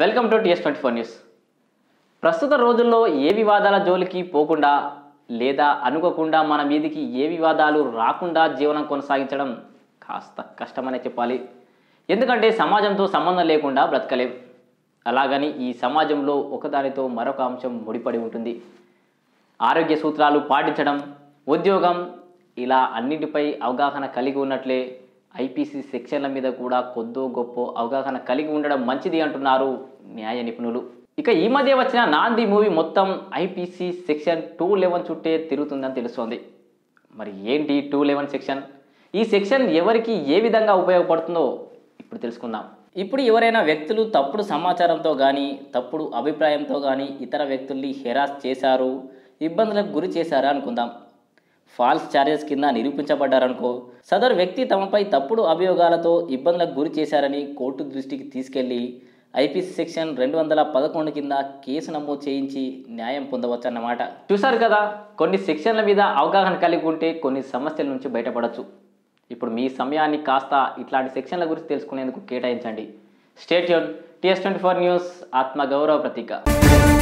welcome to TS twenty four news ప్రస్తుత రోజుల్లో ఏ వివాదాల జోలికి పోకుండా లేదా అనుకోకుండా మన మీదికి ఏ వివాదాలు రాకుండా జీవనం కొనసాగించడం కాస్త కష్టమనే చెప్పాలి ఎందుకంటే సమాజంతో సంబంధం లేకుండా బ్రతకలేం అలాగని ఈ సమాజంలో ఒకదానితో మరొక అంశం ముడిపడి ఉంటుంది ఆరోగ్య సూత్రాలు పాటించడం ఉద్యోగం ఇలా అన్నిటిపై అవగాహన కలిగి ఉన్నట్లే ఐపీసీ సెక్షన్ల మీద కూడా కొద్దో గొప్ప అవగాహన కలిగి ఉండడం మంచిది అంటున్నారు న్యాయ నిపుణులు ఇక ఈ మధ్య వచ్చిన నాంది మూవీ మొత్తం ఐపీసీ సెక్షన్ టూ లెవెన్ చుట్టే తిరుగుతుందని తెలుస్తోంది మరి ఏంటి టూ లెవెన్ సెక్షన్ ఈ సెక్షన్ ఎవరికి ఏ విధంగా ఉపయోగపడుతుందో ఇప్పుడు తెలుసుకుందాం ఇప్పుడు ఎవరైనా వ్యక్తులు తప్పుడు సమాచారంతో కానీ తప్పుడు అభిప్రాయంతో కానీ ఇతర వ్యక్తుల్ని హెరాస్ చేశారు ఇబ్బందులకు గురి చేశారా అనుకుందాం ఫాల్స్ ఛార్జెస్ కింద నిరూపించబడ్డారనుకో సదరు వ్యక్తి తమపై తప్పుడు అభియోగాలతో ఇబ్బందులకు గురి చేశారని కోర్టు దృష్టికి తీసుకెళ్లి ఐపీసీ సెక్షన్ రెండు వందల పదకొండు కింద కేసు నమోదు చేయించి న్యాయం పొందవచ్చు అన్నమాట చూసారు కదా కొన్ని సెక్షన్ల మీద అవగాహన కలిగి ఉంటే కొన్ని సమస్యల నుంచి బయటపడవచ్చు ఇప్పుడు మీ సమయాన్ని కాస్త ఇట్లాంటి సెక్షన్ల గురించి తెలుసుకునేందుకు కేటాయించండి stay tuned TS twenty four news ఆత్మగౌరవ ప్రతీక